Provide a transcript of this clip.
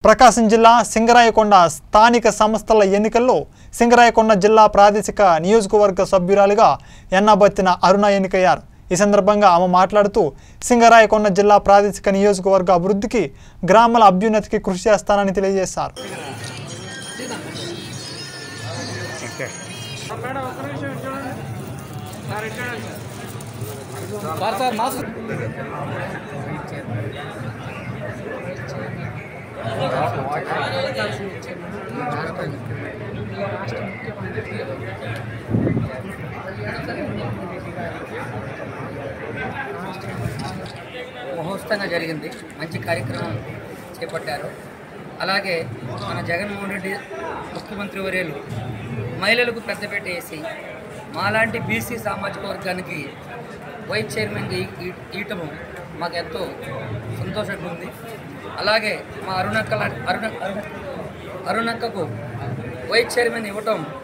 ప్రకాశం జిల్లా సింగరాయకొండ స్థానిక సంస్థల ఎన్నికల్లో సింగరాయకొండ జిల్లా ప్రాదేశిక నియోజకవర్గ సభ్యురాలిగా ఎన్నబత్తిన అరుణ ఎన్నికయ్యారు ఈ సందర్భంగా ఆమె మాట్లాడుతూ సింగరాయకొండ జిల్లా ప్రాదేశిక నియోజకవర్గ అభివృద్ధికి గ్రామాల అభ్యున్నతికి కృషి చేస్తానని తెలియజేశారు మహోత్సవంగా జరిగింది మంచి కార్యక్రమం చేపట్టారు అలాగే మన జగన్మోహన్ రెడ్డి ముఖ్యమంత్రి వర్యులు మహిళలకు పెద్దపేట వేసి మాలాంటి బీసీ సామాజిక వర్గానికి వైస్ చైర్మన్గా ఈ- ఈ- ఇయటము మాకు ఎంతో సంతోషంగా ఉంది అలాగే మా అరుణక్క లా- అరుణ అరుణ అరుణక్కకు వైస్ చైర్మన్ ఇవ్వటం